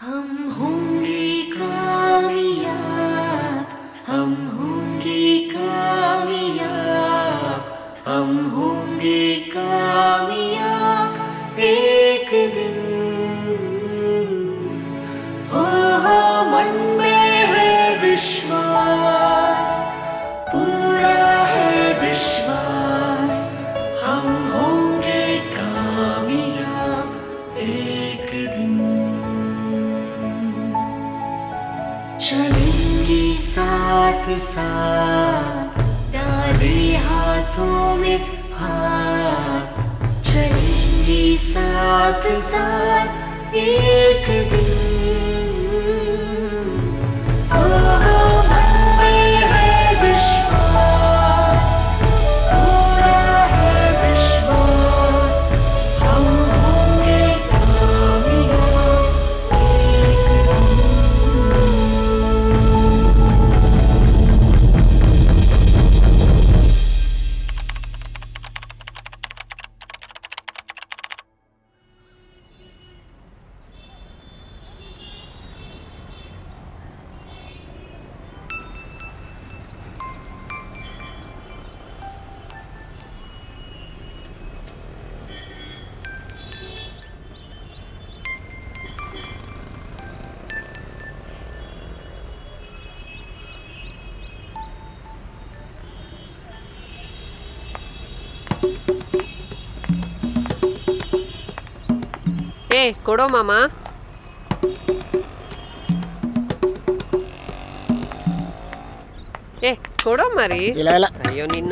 हम होंगे कामयाब हम होंगे कामयाब हम होंगे कामयाब एक दिन हो हो मन में है विश्वास पूरा है विश्वास हम होंगे कामयाब एक दिन चलेंगे साथ साथ डाले हाथों में हाथ चलेंगे साथ साथ एक दिन ओ, मन में है विश्वास पूरा है विश्वास हम होंगे कामयाब एक दिन ಏ ಕೊಡೋ ಮಾಮ ಏ ಕೊಡೋ ಮರಿ ಇಲ್ಲ ಇಲ್ಲ ಅಯ್ಯೋ ನಿನ್ನ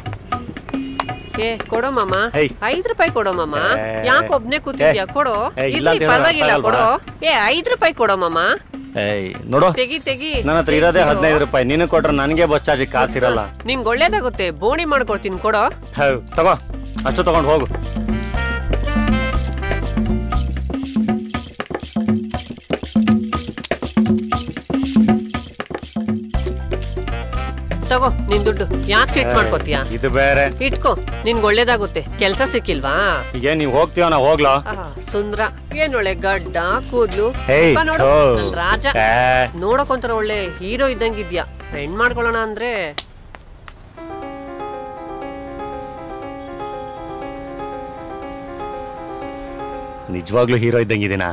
ಏ ಕೊಡೋ ಮಾಮ ಏಯ್. ಐದ್ ರೂಪಾಯಿ ಕೊಡೋ ಮಾಮ ಏ. ಯಾಕೆ ಒಬ್ನೇ ಕೂತಿದ್ಯಾ ಕೊಡೋ ಏ, ಇಲ್ಲ ಇರ್ಲಿ ಅಂತ ಹೇಳೋಣ, ಪರವಾಗಿಲ್ಲ ಅರ್ಥ ಕೊಡೋ ಆಗಲ್ವಾ? ಏ ಐದ್ ರೂಪಾಯಿ ಕೊಡೋ ಮಾಮ ಏಯ್ ನೋಡು ತೆಗಿ ತೆಗಿ ನನ್ನ ಹತ್ರ ಇರೋದೇ ತೆಗ್ದಿರೋ. ಹದಿನೈದು ರೂಪಾಯಿ ನೀನು ಕೊಟ್ರೆ ನನಗೆ ಬಸ್ ಚಾರ್ಜ್ ಕಾಸಿರಲ್ಲ ನಿಂಗ್ ಒಳ್ಳೇದಾಗುತ್ತೆ ಬೋಣಿ ಮಾಡ್ಕೊಡ್ತೀನಿ ಕೊಡೋ ಹೌ ತಗೋ ಅಷ್ಟು ತಗೊಂಡು ಹೋಗು ತಗೋ ನಿನ್ ದುಡ್ಡು ಯಾಕೆ ಸಿಟ್ ಮಾಡ್ಕೋತೀಯಾ ಇದು ಬೇರೆ ಇಟ್ಕೋ ನಿನ್ಗೆ ಒಳ್ಳೇದಾಗುತ್ತೆ ಕೆಲ್ಸ ಸಿಕ್ಕಿಲ್ವಾ ಈಗ ನೀವು ಹೋಗ್ತೀವ ನಾ ಹೋಗ್ಲಾ ಆ, ಸುಂದ್ರ ಏನ್ ಒಳ್ಳೆ ಗಡ್ಡ ಕೂದ್ಲು ಏಯ್ ಬಾ ನೋಡು ಥೋ. ನನ್ ರಾಜ ಏ, ನೋಡಕ್ಕೊಂಥರ ಒಳ್ಳೆ ಹೀರೋ ಇದ್ದಂಗಿದ್ಯಾ ಫ್ರೆಂಡ್ ಮಾಡ್ಕೊಳ್ಳೋಣ ಅಂದ್ರೆ ನಿಜವಾಗ್ಲೂ ಹೀರೋ ಇದ್ದಂಗಿದ್ದೀನಾ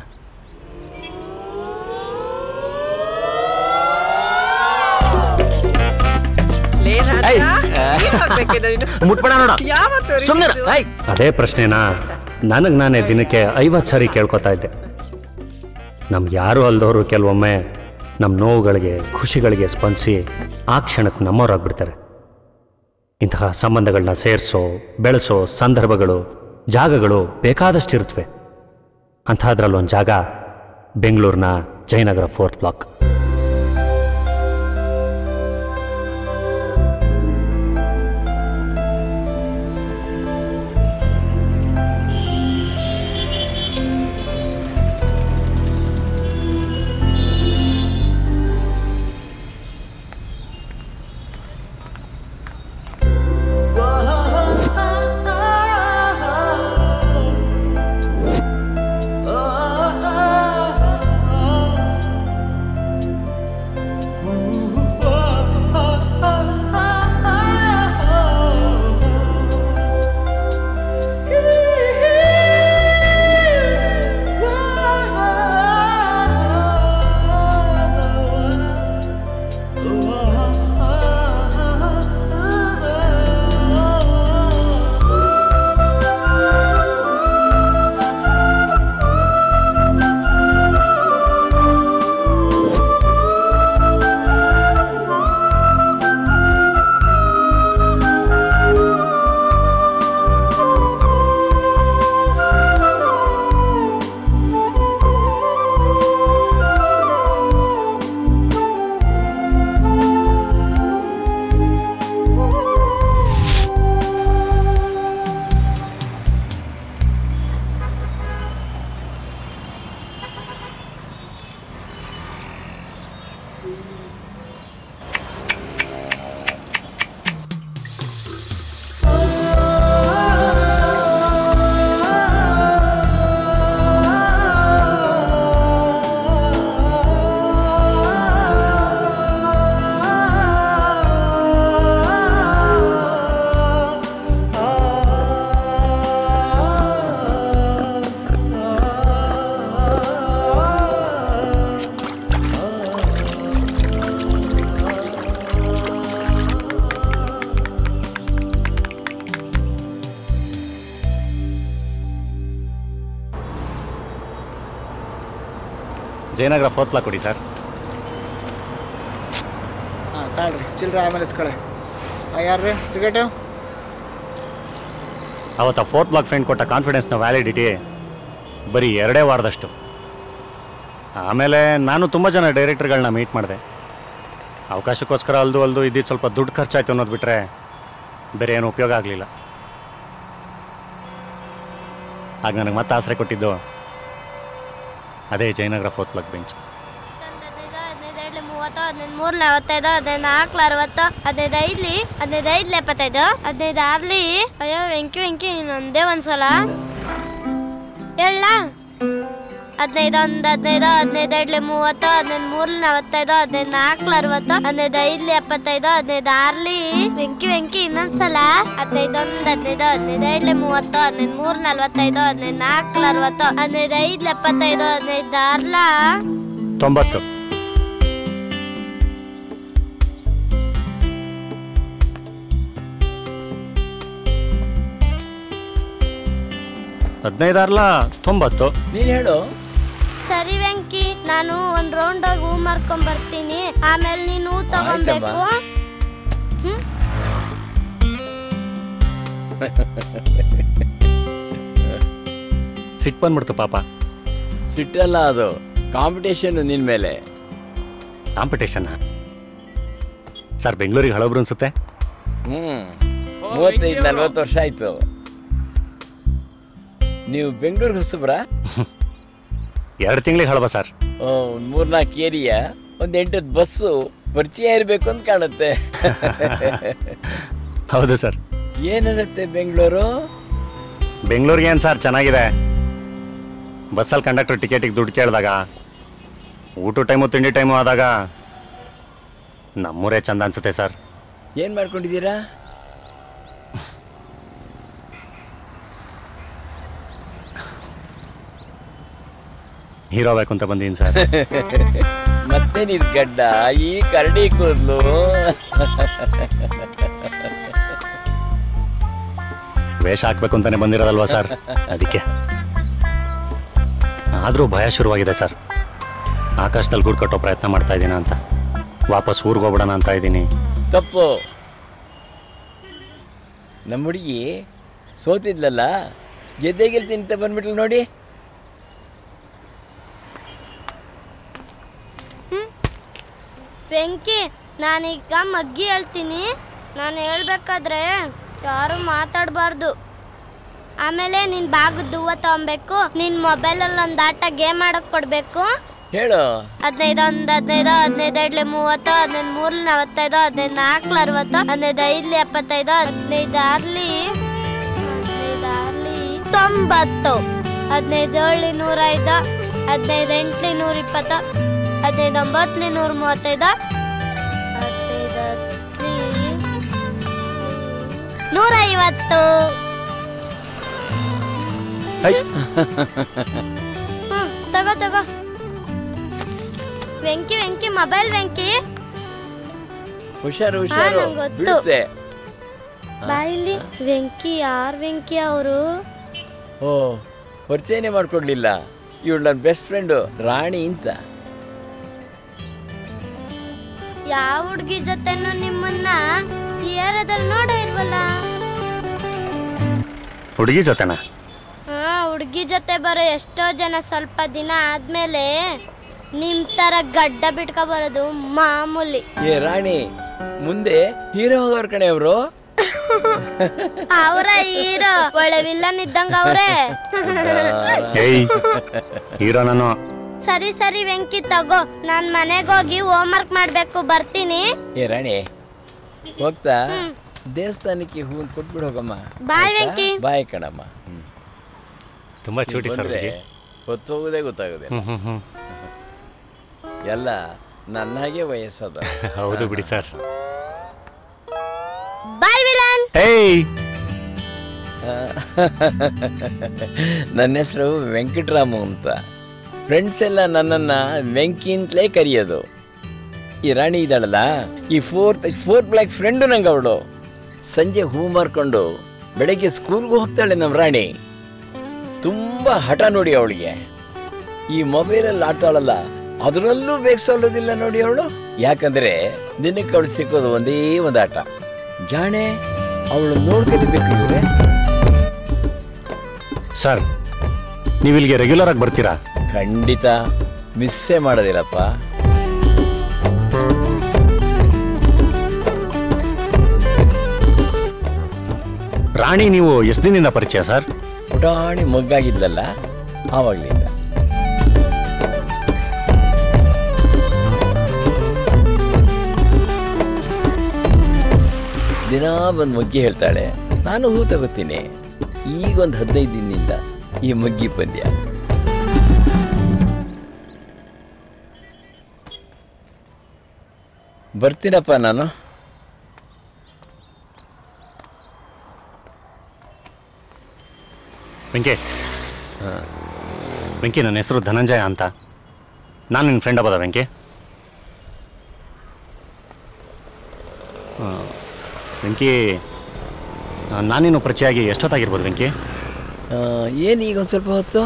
ಲೇ ರಾಜ ಏಯ್. ಏನ್ ಆಗ್ಬೇಕಿದೆ ನೀನು? ಮುಟ್ಬೇಡ ನೋಡ ಯಾವತ್ತು ಸುಮ್ಮನೆ ಇದು? ಅದೇ ಪ್ರಶ್ನೆನಾ ನನಗೆ ನಾನೇ ದಿನಕ್ಕೆ ಐವತ್ತು ಸಾರಿ ಕೇಳ್ಕೊತಾ ಇದ್ದೆ ನಮ್ಗೆ ಯಾರು ಅಲ್ದವರು ಕೆಲವೊಮ್ಮೆ ನಮ್ಮ ನೋವುಗಳಿಗೆ ಖುಷಿಗಳಿಗೆ ಸ್ಪಂದಿಸಿ ಆ ಕ್ಷಣಕ್ಕೆ ನಮ್ಮವರಾಗ್ಬಿಡ್ತಾರೆ ಇಂತಹ ಸಂಬಂಧಗಳನ್ನ ಸೇರಿಸೋ ಬೆಳೆಸೋ ಸಂದರ್ಭಗಳು ಜಾಗಗಳು ಬೇಕಾದಷ್ಟಿರುತ್ತವೆ ಅಂಥದ್ರಲ್ಲೊಂದು ಜಾಗ ಬೆಂಗಳೂರಿನ ಜಯನಗರ ಫೋರ್ತ್ ಬ್ಲಾಕ್ ಆ ಜಯನಗರ ಫೋರ್ತ್ ಬ್ಲಾಕ್ ಕೊಡಿ ಸರ್ ಹಾಂ ತಾಳ್ರಿ ಚಿಲ್ಲರೆ ಆಮೇಲೆ ಇಸ್ಕೊಳ್ಳಿ ಯಾರ್ರಿ ಟಿಕೆಟು ಅವತ್ತು ಫೋರ್ತ್ ಬ್ಲಾಕ್ ಫ್ರೆಂಡ್ ಕೊಟ್ಟ ಕಾನ್ಫಿಡೆನ್ಸ್ನ ವ್ಯಾಲಿಡಿಟಿ ಬರೀ ಎರಡೇ ವಾರದಷ್ಟು ಆಮೇಲೆ ನಾನು ತುಂಬ ಜನ ಡೈರೆಕ್ಟರ್ಗಳನ್ನ ಮೀಟ್ ಮಾಡಿದೆ ಅವಕಾಶಕ್ಕೋಸ್ಕರ ಅಲ್ದು ಅಲ್ದು ಇದ್ದಿದ್ದು ಸ್ವಲ್ಪ ದುಡ್ಡು ಖರ್ಚಾಯ್ತು ಅನ್ನೋದು ಬಿಟ್ಟರೆ ಬೇರೆ ಏನು ಉಪಯೋಗ ಆಗಲಿಲ್ಲ ಆಗ ನನಗೆ ಮತ್ತೆ ಆಸರೆ ಕೊಟ್ಟಿದ್ದು ಅದೇ ಜಯನಗರ ಫೋರ್ತ್ ಬ್ಲಾಕ್ ಬೆಂಚ್ ಹದಿನೈದು ಹದಿನೈದು ಮೂವತ್ತು ಹದಿನೈದು ಮೂರು ನಲವತ್ತೈದು ಹದಿನೈದು ನಾಲ್ಕು ಅರವತ್ತು ಹದಿನೈದು ಐದ್ಲಿ ಹದಿನೈದು ಐದ್ಲಿ ಎಪ್ಪತ್ತೈದು ಹದಿನೈದು ಆರ್ಲಿ ಅಯ್ಯೋ ವೆಂಕಿ ವೆಂಕಿ ಇನ್ನೊಂದೇ ಒಂದ್ಸಲ ಹೇಳ ಹದಿನೈದು ಒಂದು ಹದಿನೈದು ಹದಿನೈದು ಐದ್ಲಿ ಮೂವತ್ತು ಹದಿನೈದು ಮೂರ್ಲಿ ನಲವತ್ತೈದು ಹದಿನೈದು ನಾಲ್ಕು ಅರವತ್ತು ಹದಿನೈದು ಐದ್ಲಿ ಎಪ್ಪತ್ತೈದು ಹದಿನೈದು ಆರ್ಲಿ ವೆಂಕಿ ವೆಂಕಿ ಇನ್ನೊಂದ್ಸಲ ಹದಿನೈದು ಒಂದು ಹದಿನೈದು ಹದಿನೈದು ಐದ್ಲಿ ಮೂವತ್ತು ಹದಿನೈದು ಮೂರು ನಲವತ್ತೈದು ಹದಿನೈದು ನಾಲ್ಕು ಅರವತ್ತು ಹದಿನೈದು ಐದ್ಲಿ ಎಪ್ಪತ್ತೈದು ಹದಿನೈದು ಆರ್ಲ ತೊಂಬತ್ತು ಹದಿನೈದಾರ್ಲ ತೊಂಬತ್ತು ನೀನು ಹೇಳು ಸರಿ ವೆಂಕಿ ನಾನು ಒಂದ್ ರೌಂಡ್ ಹೋಗಿ ಹೂ ಮಾರ್ಕೊಂಡ್ ಬರ್ತೀನಿ ಆಮೇಲೆ ನೀನು ಹೂ ತಗೊಬೇಕು ಹ್ಮ್ ಸಿಟ್ಟು ಬಂದ್ಬಿಡ್ತು ಪಾಪ ಸಿಟ್ಟಲ್ಲ ಅದು ಕಾಂಪಿಟೇಷನ್ ನಿನ್ ಮೇಲೆ ಕಾಂಪಿಟೇಷನ್ ಸರ್ ಬೆಂಗಳೂರಿಗೆ ಹಳಬ್ರು ಅನ್ಸುತ್ತೆ ಹ್ಮ್ ಮೂವತ್ತೈದು ನಲ್ವತ್ತು ವರ್ಷ ಆಯ್ತು ನೀವು ಬೆಂಗಳೂರಿಗೆ ಹೊಸಬ್ರಾ ಎರಡು ತಿಂಗಳಿಗೆ ಹಳಬ ಸರ್ ಒಂದು ಮೂರ್ನಾಲ್ಕು ಏರಿಯಾ ಒಂದು ಎಂಟತ್ತು ಬಸ್ಸು ಪರಿಚಯ ಇರಬೇಕು ಅಂತ ಕಾಣುತ್ತೆ ಹೌದು ಸರ್ ಏನನ್ನತ್ತೆ ಬೆಂಗಳೂರು ಬೆಂಗಳೂರಿಗೆ ಏನು ಸರ್ ಚೆನ್ನಾಗಿದೆ ಬಸ್ಸಲ್ಲಿ ಕಂಡಕ್ಟರ್ ಟಿಕೆಟಿಗೆ ದುಡ್ಡು ಕೇಳಿದಾಗ ಊಟ ಟೈಮು ತಿಂಡಿ ಟೈಮು ಆದಾಗ ನಮ್ಮೂರೇ ಚಂದ ಅನ್ಸುತ್ತೆ ಸರ್ ಏನು ಮಾಡ್ಕೊಂಡಿದ್ದೀರಾ ಹೀರೋ ಬೇಕು ಅಂತ ಬಂದೀನಿ ಸರ್ ಮತ್ತೆ ನಿನ್ ಗಡ್ಡ ಈ ಕರಡಿ ಕೂದಲು ವೇಷ ಹಾಕ್ಬೇಕು ಅಂತಾನೆ ಬಂದಿರೋದಲ್ವಾ ಸರ್ ಅದಕ್ಕೆ ಆದರೂ ಭಯ ಶುರುವಾಗಿದೆ ಸರ್ ಆಕಾಶದಲ್ಲಿ ಗೂಡು ಕಟ್ಟೋ ಪ್ರಯತ್ನ ಮಾಡ್ತಾ ಇದ್ದೀನ ಅಂತ ವಾಪಸ್ ಊರಿಗೆ ಹೋಗ್ಬಿಡೋಣ ಅಂತ ಇದ್ದೀನಿ ತಪ್ಪು ನಮ್ಮ ಹುಡುಗಿ ಸೋತಿದ್ಲಲ್ಲ ಗೆದ್ದೆ ಗೆಲ್ತೀನಿ ಅಂತ ಬಂದ್ಬಿಟ್ಲು ನೋಡಿ ವೆಂಕಿ ನಾನೀಗ ಮಗ್ಗಿ ಹೇಳ್ತೀನಿ ನಾನು ಹೇಳ್ಬೇಕಾದ್ರೆ ಯಾರು ಮಾತಾಡಬಾರ್ದು ಆಮೇಲೆ ನಿನ್ ಬಾಗದ ಹೂವ ತಗೊಬೇಕು ನಿನ್ ಮೊಬೈಲಲ್ಲಿ ಒಂದು ಆಟ ಗೇಮ್ ಆಡಕ್ ಕೊಡ್ಬೇಕು ಹೇಳು ಹದಿನೈದು ಒಂದು ಹದಿನೈದು ಹದಿನೈದು ಐದ್ಲಿ ಮೂವತ್ತು ಹದಿನೈದು ಮೂರ್ಲಿ ನಲವತ್ತೈದು ಹದಿನೈದು ನಾಲ್ಕು ಅರವತ್ತು ಹದಿನೈದು ಐದ್ಲಿ ಎಪ್ಪತ್ತೈದು ಹದಿನೈದು ಆರ್ಲಿ ಹದಿನೈದು ಆರ್ಲಿ ತೊಂಬತ್ತು ಹದಿನೈದು ಏಳ್ಲಿ ನೂರೈದು ಹದಿನೈದು ಎಂಟ್ಲಿ ನೂರ ಇಪ್ಪತ್ತು ಹದಿನೈದು ಒಂಬತ್ತಲಿ ನೂರ ಮೂವತ್ತೈದು ಹದಿನೈದು ಹತ್ತಲಿ ನೂರ ಐವತ್ತು ಐ ಹ್ಮ್ ತಗೋ ತಗೋ ವೆಂಕಿ ವೆಂಕಿ ಮೊಬೈಲ್ ವೆಂಕಿ ಹುಷಾರು ಹುಷಾರು ನಂಗ್ ಗೊತ್ತು. ಬೀಳುತ್ತೆ ಬಾಯಿಲಿ ವೆಂಕಿ ಯಾರ್ ವೆಂಕಿ ಅವರು ಓ ಪರಿಚಯನೇ ಮಾಡ್ಕೊಡ್ಲಿಲ್ಲ ಇವಳು ನನ್ನ ಬೆಸ್ಟ್ ಫ್ರೆಂಡು ರಾಣಿ ಅಂತ ಯಾವ ಹುಡ್ಗಿ ಜೊತೆನೂ ನಿಮ್ಮನ್ನ ಈ ಏರಿಯಾದಲ್ಲಿ ನೋಡ ಇಲ್ವಲ್ಲ ಹುಡುಗಿ ಜೊತೆನಾ ಹಾ ಹುಡ್ಗಿ ಜೊತೆ ಬರೋ ಎಷ್ಟೋ ಜನ ಸ್ವಲ್ಪ ದಿನ ಆದ್ಮೇಲೆ ನಿಮ್ ತರ ಗಡ್ಡ ಬಿಟ್ಕೊ ಬರೋದು ಮಾಮೂಲಿ ಏ ರಾಣಿ ಮುಂದೆ ಹೀರೋ ಹೋಗೋರ್ ಕಣೆ ಅವರು ಅವರ ಹೀರೋ ಒಳ್ಳೆ ವಿಲ್ಲನ್ ಇದ್ದಂಗ ಅವ್ರೆ ಏಯ್ ಹೀರೋ ನಾನು ಸರಿ ಸರಿ ವೆಂಕಿ ತಗೋ ನಾನ್ ಮನೆಗೆ ಹೋಗಿ ಹೋಮ್ವರ್ಕ್ ಮಾಡ್ಬೇಕು ಬರ್ತೀನಿ ಏ ರಾಣಿ ಹೋಗ್ತಾ ಹ್ಮ್. ದೇವಸ್ಥಾನಕ್ಕೆ ಹೂವನ್ನು ಕೊಟ್ಬಿಡು ಹೋಗಮ್ಮ ಬಾಯ್ ಆಯ್ತಾ? ವೆಂಕಿ. ಬಾಯ್ ಕಣಮ್ಮ ಹ್ಮ್. ತುಂಬ ಚೂಟಿ ಸರ್ ಬಂದ್ರೆ ಹುಡುಗಿ ಹೊತ್ತು ಹೋಗೋದೇ ಗೊತ್ತಾಗೋದೆ ಹ್ಞೂ ಹ್ಞೂ ಹ್ಞೂ ಎಲ್ಲ ನನ್ನ ಹಾಗೆ ವಯಸ್ಸದ ಹೌದು ಬಿಡಿ ಸರ್ ಬಾಯ್ ವಿಲನ್ ಏಯ್ ನನ್ನ ಹೆಸರು ವೆಂಕಟರಾಮು ಅಂತ ಫ್ರೆಂಡ್ಸ್ ಎಲ್ಲ ನನ್ನನ್ನು ವೆಂಕಿ ಅಂತಲೇ ಕರೆಯೋದು ಈ ರಾಣಿ ಇದ್ದಾಳಲ್ಲ ಈ ಫೋರ್ತ್ ಫೋರ್ತ್ ಬ್ಲ್ಯಾಕ್ ಫ್ರೆಂಡು ನಂಗೆ ಅವಳು ಸಂಜೆ ಹೂ ಮಾರ್ಕೊಂಡು ಬೆಳಗ್ಗೆ ಸ್ಕೂಲ್ಗೂ ಹೋಗ್ತಾಳೆ ನಮ್ಮ ರಾಣಿ ತುಂಬ ಹಠ ನೋಡಿ ಅವಳಿಗೆ ಈ ಮೊಬೈಲಲ್ಲಿ ಆಡ್ತಾಳಲ್ಲ ಅದರಲ್ಲೂ ಬೇಗ ಸೋಲೋದಿಲ್ಲ ನೋಡಿ ಅವಳು ಯಾಕಂದ್ರೆ ದಿನಕ್ಕೆ ಅವಳು ಸಿಕ್ಕೋದು ಒಂದೇ ಒಂದು ಆಟ ಜಾಣೆ ಅವಳು ನೋಡ್ಕೊಳ್ಬೇಕು ಇವ್ರೆ ಸರ್ ನೀವು ಇಲ್ಲಿಗೆ ರೆಗ್ಯುಲರ್ ಆಗಿ ಬರ್ತೀರಾ ಖಂಡಿತ ಮಿಸ್ಸೇ ಮಾಡೋದಿಲ್ಲಪ್ಪ ರಾಣಿ ನೀವು ಎಷ್ಟು ದಿನದಿಂದ ಪರಿಚಯ ಸರ್ ಪುಟಾಣಿ ಮಗ್ಗಾಗಿದ್ಲಲ್ಲ ಆವಾಗ್ಲಿಂದ ದಿನ ಬಂದು ಮಗ್ಗಿ ಹೇಳ್ತಾಳೆ ನಾನು ಹೂ ತಗೋತೀನಿ ಈಗ ಒಂದು ಹದಿನೈದು ದಿನದಿಂದ ಈ ಮಗ್ಗಿ ಪಂದ್ಯ ಬರ್ತೀನಪ್ಪ ನಾನು ವೆಂಕಿ ವೆಂಕಿ ನನ್ನ ಹೆಸರು ಧನಂಜಯ ಅಂತ ನಾನು ನಿನ್ನ ಫ್ರೆಂಡ್ ಅಬೋದ ವೆಂಕಿ ಆ, ವೆಂಕಿ ನಾನಿನ್ನು ಪರಿಚಯ ಆಗಿ ಎಷ್ಟೊತ್ತಾಗಿರ್ಬೋದು ವೆಂಕಿ ಏನು ಈಗ ಒಂದು ಸ್ವಲ್ಪ ಹೊತ್ತು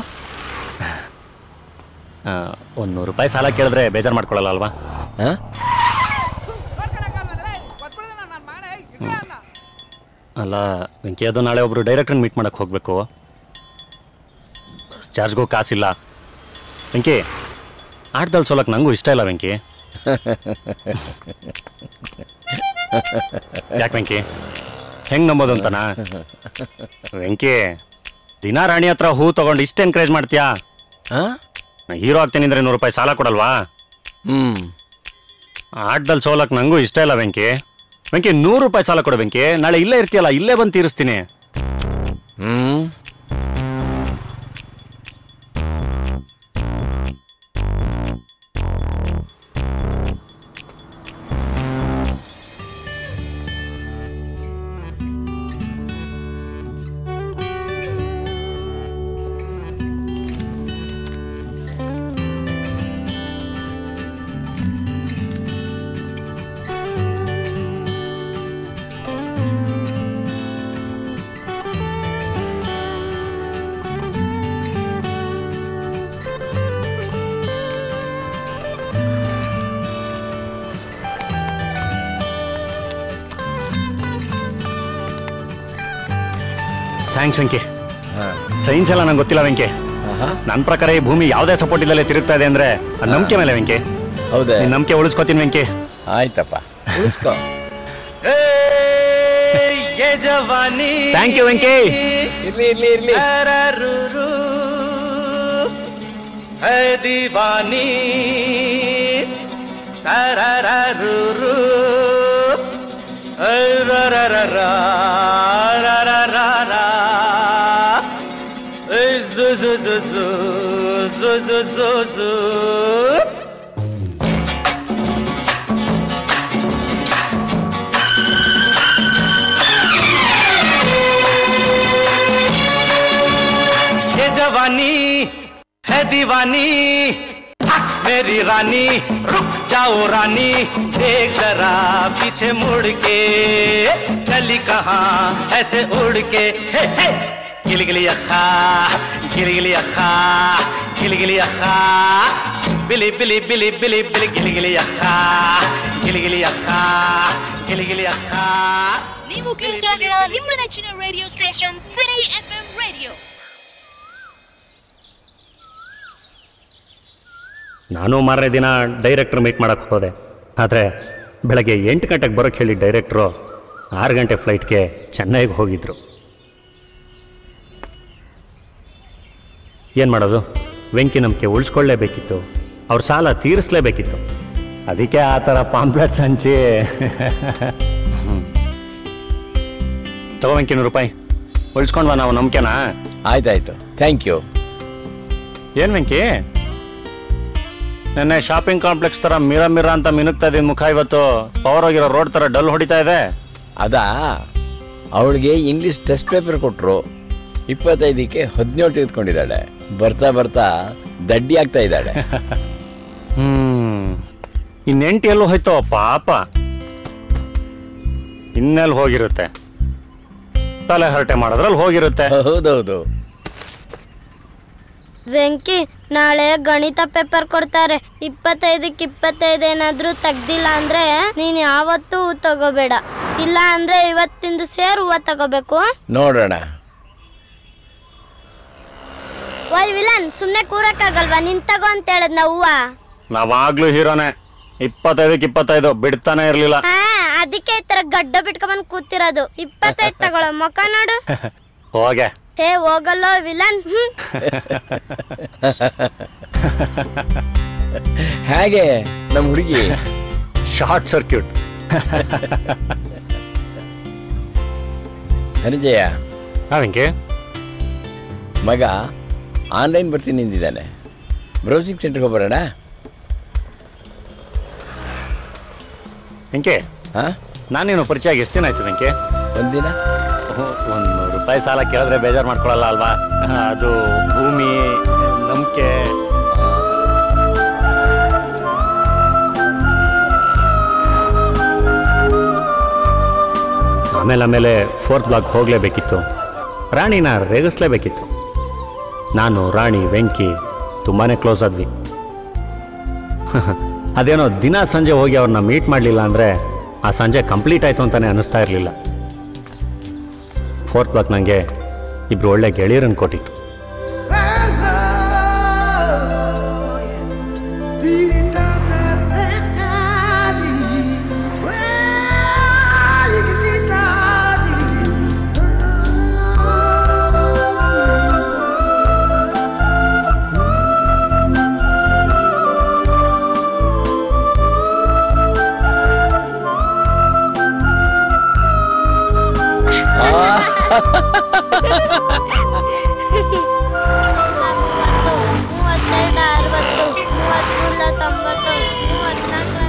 ಒಂದು ನೂರು ರೂಪಾಯಿ ಸಾಲ ಕೇಳಿದ್ರೆ ಬೇಜಾರು ಮಾಡ್ಕೊಳ್ಳಲ್ಲ ಅಲ್ವಾ ಹಾಂ ಅಲ್ಲ ವೆಂಕಿ ಅದು ನಾಳೆ ಒಬ್ಬರು ಡೈರೆಕ್ಟ್ರನ್ನ ಮೀಟ್ ಮಾಡಕ್ಕೆ ಹೋಗಬೇಕು ಚಾರ್ಜ್ಗೂ ಕಾಸಿಲ್ಲ ವೆಂಕಿ ಆಟದಲ್ಲಿ ಸೋಲಕ್ಕೆ ನನಗೂ ಇಷ್ಟ ಇಲ್ಲ ವೆಂಕಿ ಯಾಕೆ ವೆಂಕಿ ಹೆಂಗೆ ನಂಬೋದು ಅಂತನಾ ವೆಂಕಿ ದಿನ ರಾಣಿ ಹತ್ರ ಹೂ ತಗೊಂಡು ಇಷ್ಟು ಎನ್ಕರೇಜ್ ಮಾಡ್ತೀಯಾ ಹಾಂ ಹೀರೋ ಆಗ್ತೀನಿ ಅಂದ್ರೆ ನೂರು ರೂಪಾಯಿ ಸಾಲ ಕೊಡಲ್ವಾ ಹ್ಞೂ ಆಟದಲ್ಲಿ ಸೋಲಕ್ಕೆ ನನಗೂ ಇಷ್ಟ ಇಲ್ಲ ವೆಂಕಿ ವೆಂಕಿ ನೂರು ರೂಪಾಯಿ ಸಾಲ ಕೊಡು ವೆಂಕಿ ನಾಳೆ ಇಲ್ಲೇ ಇರ್ತೀಯಲ್ಲ ಇಲ್ಲೇ ಬಂದು ತೀರಿಸ್ತೀನಿ ಹ್ಞೂ ಥ್ಯಾಂಕ್ಸ್ ವೆಂಕಿ ಹಾಂ ಸೈನ್ಸ್ ಎಲ್ಲ ನಂಗೆ ಗೊತ್ತಿಲ್ಲ ವೆಂಕಿ ಹಾಂ ನನ್ನ ಪ್ರಕಾರ ಈ ಭೂಮಿ ಯಾವುದೇ ಸಪೋರ್ಟ್ ಇಲ್ಲದೆ ತಿರುಗ್ತಾ ಇದೆ ಅಂದ್ರೆ ಅದು ನಂಬಿಕೆ ಮೇಲೆ ವೆಂಕಿ ಹೌದಾ ನಿನ್ ನಂಬಿಕೆ ಉಳಿಸ್ಕೊತೀನಿ ವೆಂಕಿ ಆಯ್ತಪ್ಪ ಉಳಿಸ್ಕೋ ಥ್ಯಾಂಕ್ ಯು ವೆಂಕಿ ಇರ್ಲಿ ಇರ್ಲಿ ಇರ್ಲಿ है दीवानी रू रा रा रा रा रा रा रा रा zu zu zu zu zu zu zu zu ये जवानी है दीवानी हक मेरी रानी रुक जाओ रानी देख जरा पीछे मुड़ के चली कहाँ ऐसे उड़ के हे हे गिली गिली अखा गिली गिली अखा गिली गिली अखा बिली बिली बिली बिली बिली गिली गिली अखा गिली गिली अखा गिली गिली अखा ನೀವು ಕೇಳ್ತಾ ಇದ್ದೀರಾ ನಿಮ್ಮ ನೆಚ್ಚಿನ radio station Siri F M radio ನಾನು ಮಾರನೇ ದಿನ ಡೈರೆಕ್ಟ್ರ್ ಮೀಟ್ ಮಾಡಕ್ಕೆ ಹೋದೆ ಆದರೆ ಬೆಳಗ್ಗೆ ಎಂಟು ಗಂಟೆಗೆ ಬರೋಕ್ಕೆ ಹೇಳಿ ಡೈರೆಕ್ಟ್ರು ಆರು ಗಂಟೆ ಫ್ಲೈಟ್ಗೆ ಚೆನ್ನೈಗೆ ಹೋಗಿದ್ರು ಏನು ಮಾಡೋದು ವೆಂಕಿ ನಂಬಿಕೆ ಉಳಿಸ್ಕೊಳ್ಳೇಬೇಕಿತ್ತು ಅವ್ರ ಸಾಲ ತೀರಿಸ್ಲೇಬೇಕಿತ್ತು ಅದಕ್ಕೆ ಆ ಥರ ಪಾಂಪ್ಲೆಟ್ಸ್ ಹಂಚಿ ಹ್ಮ್. ತಗೋ ವೆಂಕಿ ನೂರು ರೂಪಾಯಿ ಉಳಿಸ್ಕೊಂಡ್ವಾ ನಾವು ನಂಬಿಕೆನಾ ಆಯ್ತಾಯ್ತು ಥ್ಯಾಂಕ್ ಯು ಏನ್ ವೆಂಕಿ ನೆನ್ನೆ ಶಾಪಿಂಗ್ ಕಾಂಪ್ಲೆಕ್ಸ್ ತರ ಮಿರ ಮಿರ ಅಂತ ಮಿನುಗ್ತಾ ಇದ್ದೀನಿ ಮುಖ ಇವತ್ತು ಪವರ್ ಹೋಗಿರೋ ರೋಡ್ ತರ ಡಲ್ ಹೊಡಿತಾ ಇದೆ ಅದಾ ಅವಳಿಗೆ ಇಂಗ್ಲಿಷ್ ಟೆಸ್ಟ್ ಪೇಪರ್ ಕೊಟ್ಟರು ಇಪ್ಪತ್ತೈದಕ್ಕೆ ಹದಿನೇಳು ತೆಗೆದುಕೊಂಡಿದ್ದಾಳೆ ಬರ್ತಾ ಬರ್ತಾ ದಡ್ಡಿ ಆಗ್ತಾ ಇದ್ದಾಳೆ ಹ್ಮ್ ಇನ್ನೆಂಟು ಎಲ್ಲೂ ಹೋಯ್ತೋ ಪಾಪ ಇನ್ನೆಲ್ಲಿ ಹೋಗಿರುತ್ತೆ ತಲೆ ಹರಟೆ ಮಾಡೋದ್ರಲ್ಲಿ ಹೋಗಿರುತ್ತೆ ಹೌದೌದು ವೆಂಕಿ ನಾಳೆ ಗಣಿತ ಪೇಪರ್ ಕೊಡ್ತಾರೆ ಇಪ್ಪತ್ತೈದಕ್ಕೆ ಇಪ್ಪತ್ತೈದು ಏನಾದ್ರೂ ತೆಗ್ದಿಲ್ಲ ಅಂದ್ರೆ ನೀನ್ ಯಾವತ್ತೂ ಹೂ ತಗೋಬೇಡ ಇಲ್ಲ ಅಂದ್ರೆ ಇವತ್ತಿಂದು ಸೇರ್ ಹೂವ ತಗೋಬೇಕು ನೋಡೋಣ ವೈ ವಿಲನ್ ಸುಮ್ನೆ ಕೂರಕ್ಕಾಗಲ್ವಾ ನಿನ್ ತಗೋ ಅಂತ ಹೇಳದ್ ನಾ ಹೂವ ನಾವಾಗ್ಲೂ ಹೀರೋನೆ ಇಪ್ಪತ್ತೈದಕ್ಕೆ ಇಪ್ಪತ್ತೈದು ಬಿಡ್ತಾನೆ ಇರ್ಲಿಲ್ಲ ಹಾ ಅದಕ್ಕೆ ಈ ತರ ಗಡ್ಡ ಬಿಟ್ಕೊಂಡ್ ಕೂತಿರೋದು ಇಪ್ಪತ್ತೈದು ತಗೊಳ್ಳೋ ಮುಖ ನೋಡು ಹೋಗೆ ಹೇ ಹೋಗಲ್ಲೋ ವಿಲನ್ ಹ್ಮ್ ಹೇಗೆ ನಮ್ಮ ಹುಡುಗಿ ಶಾರ್ಟ್ ಸರ್ಕ್ಯೂಟ್ ಧನಂಜಯ ವೆಂಕಿ ಮಗ ಆನ್ಲೈನ್ ಬರ್ತೀನಿ ನಿಂದಿದ್ದಾನೆ ಬ್ರೌಸಿಂಗ್ ಸೆಂಟ್ರಿಗೆ ಹೋಗ್ಬರೋಣ ವೆಂಕಿ ಹಾಂ ನಾನೇನು ಪರಿಚಯ ಆಗಿ ಎಷ್ಟು ದಿನ ಆಯ್ತು ವೆಂಕಿ ಒಂದಿನ ಒಂದು ನೂರು ರೂಪಾಯಿ ಸಾಲ ಕೇಳಿದ್ರೆ ಬೇಜಾರು ಮಾಡ್ಕೊಳಲ್ಲ ಅಲ್ವಾ ಅದು ಭೂಮಿ ನಂಬಿಕೆ ಆಮೇಲೆ ಆಮೇಲೆ ಫೋರ್ತ್ ಬ್ಲಾಕ್ ಹೋಗಲೇಬೇಕಿತ್ತು ರಾಣಿನ ರೇಗಿಸ್ಲೇಬೇಕಿತ್ತು ನಾನು ರಾಣಿ ವೆಂಕಿ ತುಂಬಾ ಕ್ಲೋಸ್ ಆದ್ವಿ ಅದೇನೋ ದಿನ ಸಂಜೆ ಹೋಗಿ ಅವ್ರನ್ನ ಮೀಟ್ ಮಾಡಲಿಲ್ಲ ಅಂದರೆ ಆ ಸಂಜೆ ಕಂಪ್ಲೀಟ್ ಆಯಿತು ಅಂತಲೇ ಅನ್ನಿಸ್ತಾ ಇರಲಿಲ್ಲ ಫೋರ್ತ್ ಬ್ಲಾಕ್ ನನಗೆ ಇಬ್ರು ಒಳ್ಳೆ ಗೆಳೆಯರನ್ನು ಕೊಟ್ಟಿತ್ತು ಮೂವತ್ತು ಮೂವತ್ತೆರಡು ಅರವತ್ತು ಮೂವತ್ಮೂರ ತೊಂಬತ್ತು ಮೂವತ್ನಾಲ್ಕು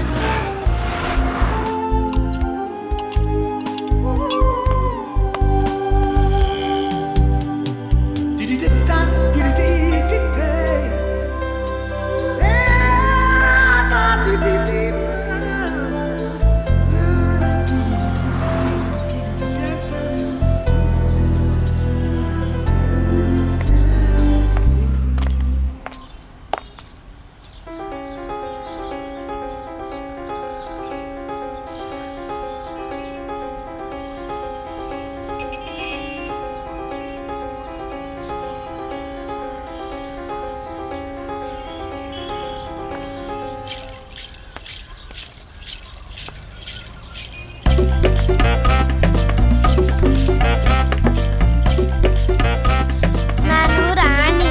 ನಾನು ರಾಣಿ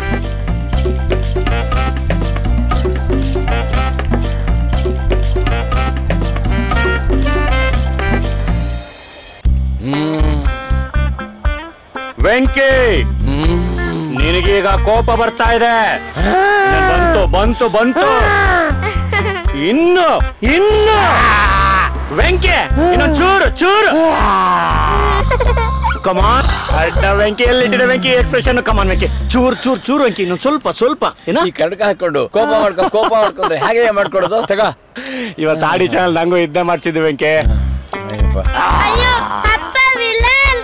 ವೆಂಕಿ ನಿನಗೀಗ ಕೋಪ ಬರ್ತಾ ಇದೆ ಬಂತು ಬಂತು ಬಂತು ಇನ್ನು ಇನ್ನು ವೆಂಕಿ ಇನ್ನೊಂದು ಚೂರು ಚೂರು ಕಮಾನ್ ಅಡ್ಡ ವೆಂಕಿ ಎಲ್ಲಿಟ್ಟಿದೆ ವೆಂಕಿ ಎಕ್ಸ್ಪ್ರೆಷನ್ ಕಮಾನ್ ವೆಂಕಿ ಚೂರ್ ಚೂರ್ ಚೂರ್ ವೆಂಕಿ ಇನ್ನೊಂದು ಸ್ವಲ್ಪ ಸ್ವಲ್ಪ ಏನ ಈ ಕಡ್ಕ ಹಾಕೊಂಡು ಕೋಪ ಮಾಡ್ಕೊ ಕೋಪ ಮಾಡ್ಕೊಂಡ್ರೆ ಹೇಗೆ ಮಾಡ್ಕೊಡೋದು ತಗೋ ಇವತ್ತು ಆಡಿ ಚಾನಲ್ ನಂಗೂ ಇದ್ದೇ ಮಾಡ್ಸಿದ್ವಿ ವೆಂಕಿ ಅಯ್ಯಪ್ಪ. ಅಯ್ಯೋ ಅಪ್ಪ ವಿಲನ್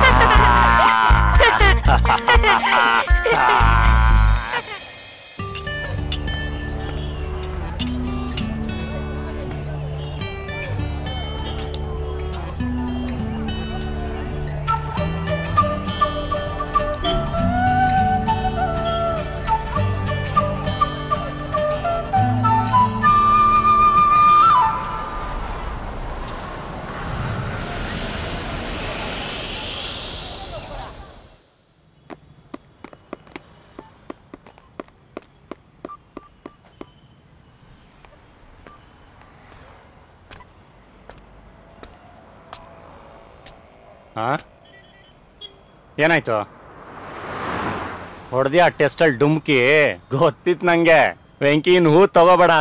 ಹಾ ಏನಾಯ್ತು ಹೊಡೆದ್ಯಾ ಟೆಸ್ಟಲ್ಲಿ ಡುಮ್ಕಿ ಗೊತ್ತಿತ್ತು ನಂಗೆ ವೆಂಕಿನ್ ಹೂ ತಗೋಬೇಡ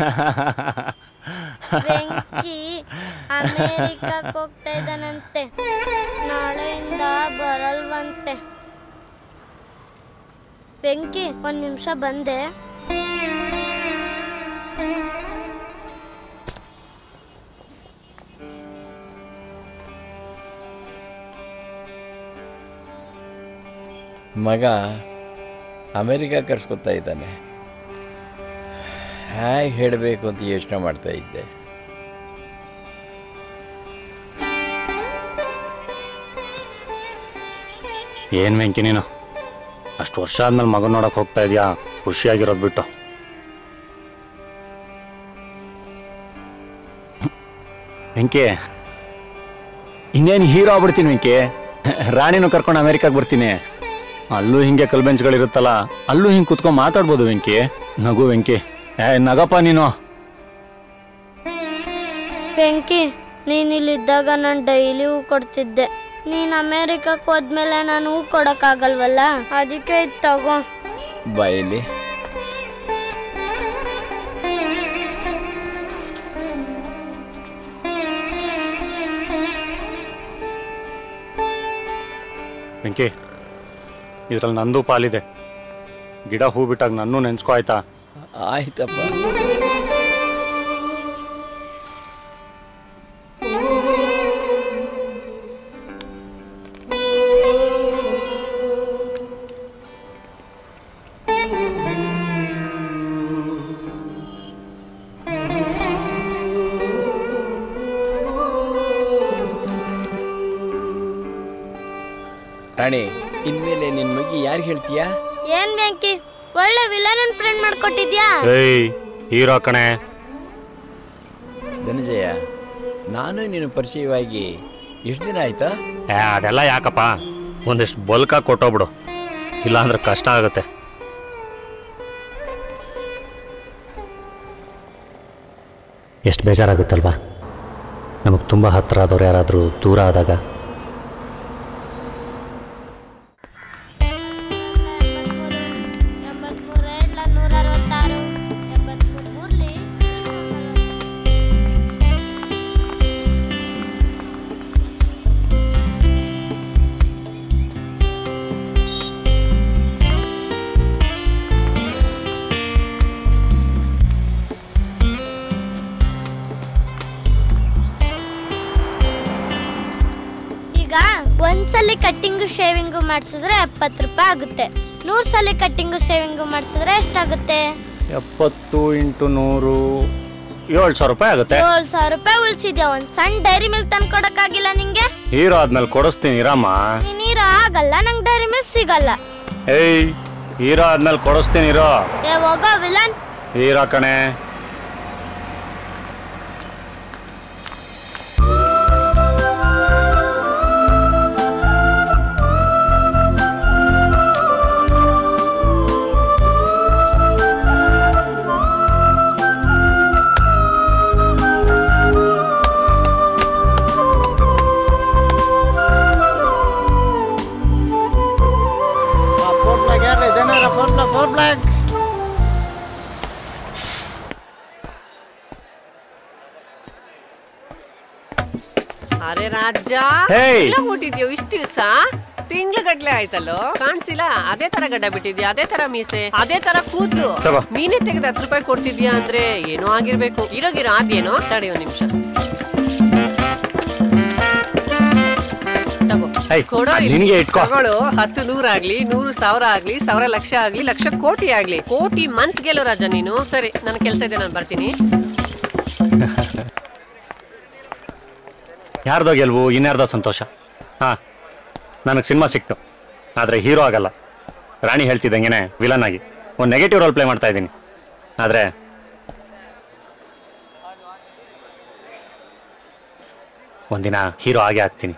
ವೆಂಕಿ ಅಮೇರಿಕಕ್ಕೆ ಹೋಗ್ತಾ ಇದ್ದಾನಂತೆ ನಾಳೆಯಿಂದ ಬರಲ್ವಂತೆ ಬೆಂಕಿ ಒಂದ್ ನಿಮಿಷ ಬಂದೆ ಮಗ ಅಮೇರಿಕಾ ಕರ್ಸ್ಕೊತಾ ಇದ್ದಾನೆ ಹೇಗೆ ಹೇಳಬೇಕು ಅಂತ ಯೋಚನೆ ಮಾಡ್ತಾ ಇದ್ದೆ ಏನು ವೆಂಕಿ ನೀನು ಅಷ್ಟು ವರ್ಷ ಆದ್ಮೇಲೆ ಮಗನ ನೋಡಕ್ ಹೋಗ್ತಾ ಇದೆಯಾ ಖುಷಿಯಾಗಿರೋದು ಬಿಟ್ಟು ವೆಂಕಿ ಇನ್ನೇನು ಹೀರೋ ಆಗ್ಬಿಡ್ತೀನಿ ವೆಂಕಿ ರಾಣಿನೂ ಕರ್ಕೊಂಡು ಅಮೇರಿಕಾಗೆ ಬರ್ತೀನಿ ಅಲ್ಲೂ ಹಿಂಗೆ ಕಲ್ಬೆಂಚ್ಗಳಿರುತ್ತಲ್ಲ ಅಲ್ಲೂ ಹಿಂಗೆ ಕುತ್ಕೊಂಡು ಮಾತಾಡ್ಬೋದು ವೆಂಕಿ ನಗು ವೆಂಕಿ ಏ ನಗಪ್ಪ ನೀನು ಬೆಂಕಿ ನೀನ್ ಇಲ್ಲಿದ್ದಾಗ ನಾನು ಡೈಲಿ ಹೂ ಕೊಡ್ತಿದ್ದೆ ನೀನ್ ಅಮೇರಿಕಕ್ಕೆ ಹೋದ್ಮೇಲೆ ನಾನು ಹೂ ಕೊಡಕ್ಕಾಗಲ್ವಲ್ಲ ಅದಕ್ಕೆ ಇದ್ ತಗೋ ಬಾಯಲ್ಲಿ ವೆಂಕಿ ಇದ್ರಲ್ಲಿ ನಂದು ಪಾಲಿದೆ ಗಿಡ ಹೂ ಬಿಟ್ಟಾಗ ನನ್ನೂ ನೆನ್ಸ್ಕೊ ಆಯ್ತಾ ಆಯ್ತಪ್ಪ ರಾಣಿ ಇನ್ಮೇಲೆ ನಿನ್ ಮಗಿ ಯಾರಿಗೆ ಹೇಳ್ತೀಯಾ ಏನ್ ಬೆಂಕಿ ಒಳ್ಳೆ ವಿಲನ್ ಫ್ರೆಂಡ್ ಮಾಡ್ಕೊಟ್ಟಿದ್ಯಾ ಏಯ್ ಹೀರೋ ಕಣೆ ಧನಂಜಯ ನಾನು ನೀನು ಪರಿಚಯವಾಗಿ ಎಷ್ಟು ದಿನ ಆಯ್ತಾ ಏ ಅದೆಲ್ಲ ಯಾಕಪ್ಪ ಒಂದಿಷ್ಟು ಬಲ್ಕ ಕೊಟ್ಟೋಗ್ಬಿಡು ಇಲ್ಲಾಂದ್ರೆ ಕಷ್ಟ ಆಗುತ್ತೆ ಎಷ್ಟು ಬೇಜಾರಾಗುತ್ತಲ್ವಾ ನಮಗೆ ತುಂಬ ಹತ್ತಿರ ಆದವ್ರು ಯಾರಾದರೂ ದೂರ ಆದಾಗ ಎಂಬತ್ಮೂರು ಏಳ್ಲ ನೂರ ಅರವತ್ತಾರು ಎಂಬತ್ಮೂರು ಮೂರ್ಲಿ ಈಗ ಒಂದ್ಸಲಿ ಕಟ್ಟಿಂಗು ಶೇವಿಂಗು ಮಾಡಿಸಿದ್ರೆ ಎಪ್ಪತ್ತು ರೂಪಾಯಿ ಆಗುತ್ತೆ ನೂರು ಸಲ ಕಟ್ಟಿಂಗು ಶೇವಿಂಗು ಮಾಡಿಸಿದ್ರೆ ಎಷ್ಟಾಗುತ್ತೆ ಎಪ್ಪತ್ತು ಇಂಟು ನೂರು ಏಳು ಸಾವಿರ ರೂಪಾಯಿ ಆಗುತ್ತೆ ಏಳು ಸಾವಿರ ರೂಪಾಯಿ ಉಳಿಸಿದ್ಯಾ ಒಂದ್ ಸಣ್ಣ ಡೈರಿ ಮಿಲ್ಕ್ ತಂದು ಕೊಡಕ್ಕಾಗಿಲ್ಲ ನಿಂಗೆ ಹೀರೋ ಆದ್ಮೇಲೆ ಕೊಡಿಸ್ತೀನಿ ಇರಮ್ಮ ನೀನ್ ನೀರು ಆಗಲ್ಲ ನಂಗೆ ಡೈರಿ ಮಿಲ್ಕ್ ಸಿಗಲ್ಲ ಏಯ್ ಹೀರೋ ಆದ್ಮೇಲೆ ಕೊಡಿಸ್ತೀನಿ ಇರೋ ಏ ಹೋಗೋ ವಿಲನ್ ಹೀರೋ ಕಣೆ ಫೋರ್ ಬ್ಲಾಕ್ ಯಾರೇ ಜನರ ಫೋರ್ ಬ್ಲಾಕ್ ಫೋರ್ ಬ್ಲಾಕ್ ಅರೆ ರಾಜ ಹೇಯ್! ಎಲ್ಲ ಹುಟ್ಟಿದ್ಯೋ ಇಷ್ಟು ದಿವಸ ತಿಂಗ್ಳು ಗಟ್ಲೆ ಆಯ್ತಲ್ಲೋ ಕಾಣಿಸಿಲ್ಲ ಅದೇ ತರ ಗಡ್ಡ ಬಿಟ್ಟಿದ್ಯಾ ಅದೇ ತರ ಮೀಸೆ ಅದೇ ತರ ಕೂದ್ಲು ತಗೋ. ನೀನೇ ತೆಗೆದು ಹತ್ತು ರೂಪಾಯಿ ಕೊಡ್ತಿದ್ಯಾ ಅಂದ್ರೆ ಏನೋ ಆಗಿರ್ಬೇಕು ಇರೋಗಿರೋ ಅದೇನೋ ತಡಿ ಒಂದ್ ನಿಮಿಷ ತಗೋ ಹೇಯ್, ಕೊಡೋ ಅದ್ ಇಲ್ಲಿ. ನಿನ್ಗೆ ಇಟ್ಕೋ. ತಗೊಳ್ಳೋ ಹತ್ತು ನೂರಾಗ್ಲಿ ನೂರು ಸಾವಿರ ಆಗ್ಲಿ ಸಾವಿರ ಲಕ್ಷ ಆಗ್ಲಿ ಲಕ್ಷ ಕೋಟಿ ಆಗ್ಲಿ ಕೋಟಿ ಮನ್ಸ್ ಗೆಲ್ಲೋ ರಾಜ ನೀನು ಸರಿ ನನ್ ಕೆಲ್ಸ ಇದೆ ನಾನು ಬರ್ತೀನಿ ಯಾರ್ದೋ ಗೆಲ್ವು ಇನ್ಯಾರ್ದೋ ಸಂತೋಷ ಹಾಂ ನನಗೆ ಸಿನಿಮಾ ಸಿಕ್ತು ಆದರೆ ಹೀರೋ ಆಗಲ್ಲ ರಾಣಿ ಹೇಳ್ತಿದ್ದಂಗೆನೆ ವಿಲನ್ ಆಗಿ ಒಂದು ನೆಗೆಟಿವ್ ರೋಲ್ ಪ್ಲೇ ಮಾಡ್ತಾ ಇದ್ದೀನಿ ಆದರೆ ಒಂದಿನ ಹೀರೋ ಆಗೇ ಆಗ್ತೀನಿ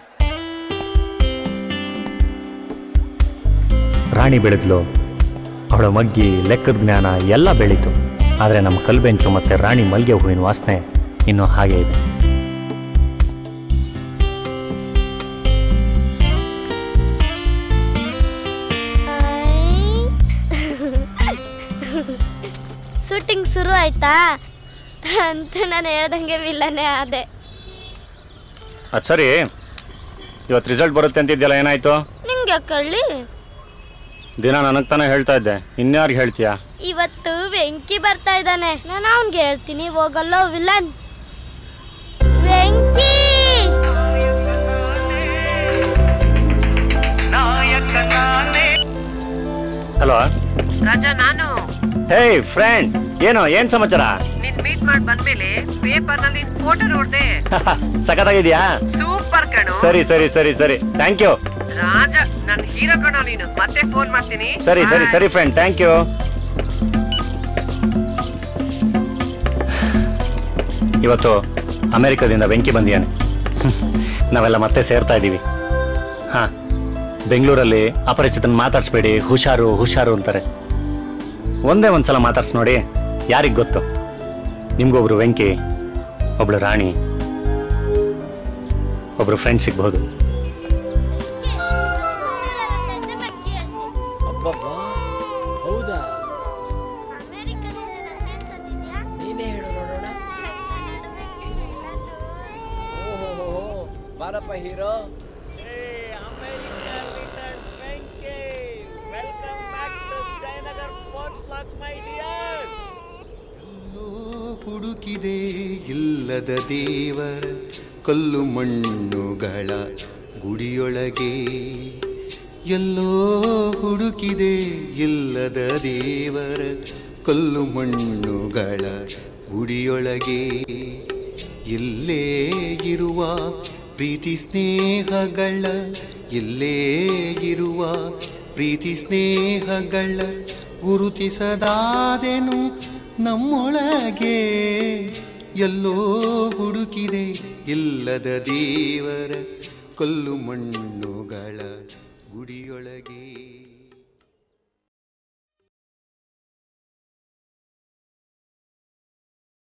ರಾಣಿ ಬೆಳೆದ್ಲು ಅವಳ ಮಗ್ಗಿ ಲೆಕ್ಕದ ಜ್ಞಾನ ಎಲ್ಲ ಬೆಳೀತು ಆದರೆ ನಮ್ಮ ಕಲ್ಬೆಂಚು ಮತ್ತು ರಾಣಿ ಮಲ್ಗೆ ಹೂವಿನ ವಾಸನೆ ಇನ್ನೂ ಹಾಗೇ ಇದೆ ಶೂಟಿಂಗ್ ಶುರು ಆಯ್ತಾ ಅಂತೂ ನಾನು ಹೇಳ್ದಂಗೆ ವಿಲ್ಲನೇ ಆದೆ ಅದು ಸರಿ ಇವತ್ತು ರಿಸಲ್ಟ್ ಬರುತ್ತೆ ಅಂತಿದ್ಯಲ್ಲ ಏನಾಯ್ತು ನಿಂಗೆ ಕಳ್ಳಿ ದಿನ ನನಗೆ ತಾನೇ ಹೇಳ್ತಾ ಇದ್ದೆ ಇನ್ಯಾರಿಗೆ ಹೇಳ್ತೀಯಾ ಇವತ್ತು ವೆಂಕಿ ಬರ್ತಾ ಇದ್ದಾನೆ ನಾನು ಅವನ್ಗೆ ಹೇಳ್ತೀನಿ ಹೋಗಲ್ಲೋ ವಿಲನ್ ವೆಂಕಿ ಹಲೋ ರಾಜ ನಾನು ಹೇ ಫ್ರೆಂಡ್ ಏನು ಏನ್ ಸಮಾಚಾರ ನಿನ್ ಮೀಟ್ ಮಾಡಿ ಬಂದ್ಮೇಲೆ ಪೇಪರ್ ನಲ್ಲಿ ನಿನ್ ಫೋಟೋ ನೋಡ್ದೆ ಸಖತ್ತಾಗಿದ್ಯಾ ಸೂಪರ್ ಕಣೋ ಸರಿ ಸರಿ ಸರಿ ಸರಿ ಥ್ಯಾಂಕ್ ಯು ರಾಜ ನನ್ ಹೀರೋ ಕಣೋ ನೀನು ಮತ್ತೆ ಫೋನ್ ಮಾಡ್ತೀನಿ ಸರಿ ಸರಿ Bye. ಸರಿ ಫ್ರೆಂಡ್ ಥ್ಯಾಂಕ್ ಯು ಇವತ್ತು ಅಮೆರಿಕದಿಂದ ಬೆಂಕಿ ಬಂದಿಯಾನೆ ನಾವೆಲ್ಲ ಮತ್ತೆ ಸೇರ್ತಾ ಇದ್ದೀವಿ ಹಾ ಬೆಂಗಳೂರಲ್ಲಿ ಅಪರಿಚಿತನ ಮಾತಾಡ್ಸ್ಬೇಡಿ ಹುಷಾರು ಹುಷಾರು ಅಂತಾರೆ ಒಂದೇ ಒಂದ್ಸಲ ಮಾತಾಡ್ಸ್ ನೋಡಿ ಯಾರಿಗೆ ಗೊತ್ತು ನಿಮ್ಗೊಬ್ರು ವೆಂಕಿ ಒಬ್ಳು ರಾಣಿ ಒಬ್ರು ಫ್ರೆಂಡ್ ಸಿಗ್ಬೋದು ಅಬ್ಬಬ್ಬ ಹೌದಾ ನೀನೇ ಹೇಳು ನೋಡೋಣ ಓಹೋ ಬಾರಪ್ಪ ಹೀರೋ ಎಲ್ಲೋ ಹುಡುಕಿದೆ ಇಲ್ಲದ ದೇವರ ಕಲ್ಲು ಮಣ್ಣುಗಳ ಗುಡಿಯೊಳಗೆ ಎಲ್ಲೋ ಹುಡುಕಿದೆ ಇಲ್ಲದ ದೇವರ ಕಲ್ಲು ಮಣ್ಣುಗಳ ಗುಡಿಯೊಳಗೆ ಇಲ್ಲೇ ಇರುವ ಪ್ರೀತಿ ಸ್ನೇಹಗಳ ಇಲ್ಲೇ ಇರುವ ಪ್ರೀತಿ ಸ್ನೇಹಗಳ ಗುರುತಿಸದಾದೆನು ನಮ್ಮೊಳಗೆ ಎಲ್ಲೋ ಹುಡುಕಿದೆ ಇಲ್ಲದ ದೇವರ ಕಲ್ಲು ಮಣ್ಣುಗಳ ಗುಡಿಯೊಳಗೆ